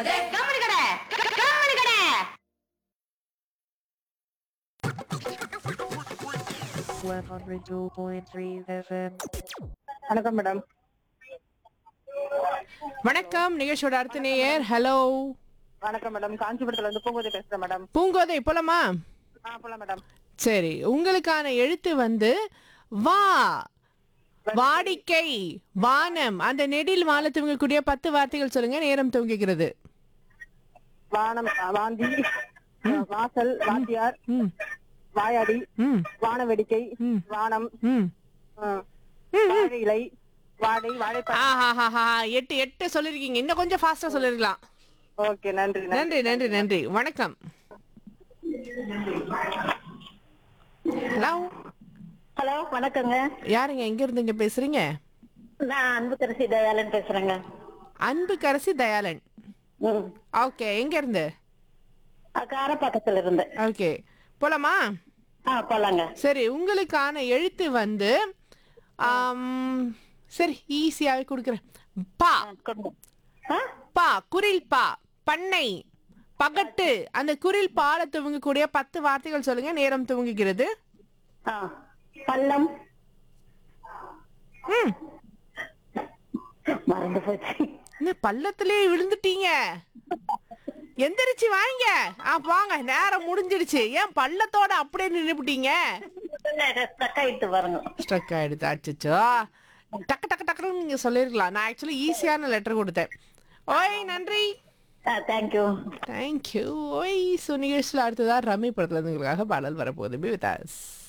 பேசாதே கம்மனு கடை கம்மனு கடை one hundred two point three FM. வணக்கம் மேடம் வணக்கம் நிகழ்ச்சியோட அடுத்த நேயர் ஹலோ வணக்கம் மேடம் காஞ்சிபுரத்துல இருந்து பூங்கோதை பேசுறேன் மேடம் பூங்கோதை போலாமா ஆ போலாம் மேடம் சரி உங்களுக்கான எழுத்து வந்து வா வாடிக்கை வானம் அந்த நெடில் வாழ துவங்கக்கூடிய பத்து வார்த்தைகள் சொல்லுங்க நேரம் துவங்குகிறது வானம் ஆ, வாந்தி ஆ, வாசல் வாத்தியார் ம் வாயாடி ம் வான வேடிக்கை ம். வானம் ம் ஆ, வாழை இலை வாழை வாழைப்பழம் ஆஹாஹாஹா எட்டு எட்டு சொல்லிருக்கீங்க இன்னும் கொஞ்சம் ஃபாஸ்டா சொல்லிருக்கலாம் ஓகே நன்றி நன்றி நன்றி நன்றி நன்றி வணக்கம் ஹலோ ஹலோ வணக்கங்க யாருங்க எங்க இருந்து இங்க பேசுறீங்க நான் அன்புக்கரசி தயாளன் பேசுறேங்க அன்பு கரசி தயாளன் ம் ஓகே எங்க இருந்து காரப்பாக்கத்துல இருந்து ஓகே போலாமா ஆ போலாங்க சரி உங்களுக்கான எழுத்து வந்து ஆம், சரி ஈஸியாவே கொடுக்குறேன் பா ஆ, கொடுங்க. ஆ? பா குரில் பா பண்ணை பகட்டு அந்த குரில் பால துவங்கக்கூடிய பத்து வார்த்தைகள் சொல்லுங்க நேரம் துவங்குகிறது ஆ. பள்ளம் ம் மறந்து போச்சு என்ன பள்ளத்திலேயே விழுந்துட்டீங்க எந்திரிச்சு வாங்க ஆ வாங்க நேரம் முடிஞ்சிடுச்சு ஏன் பள்ளத்தோட அப்படியே நின்னுபிட்டீங்க ஸ்டக் ஆயிட்டு வருங்க ஸ்ட்ரக் ஆயிடுது அச்சச்சோ டக்கு டக்கு டக்குன்னு நீங்க சொல்லிருக்கலாம் நான் ஆக்சுவலி ஈஸியான லெட்டர் கொடுத்தேன் ஓய் நன்றி ஆ தேங்க்யூ தேங்க்யூ ஓய் ஸோ நிகழ்ச்சியில் அடுத்ததா ரமி படத்துல இருந்து உங்களுக்காக பாடல் வரப்போகுது பி வித் us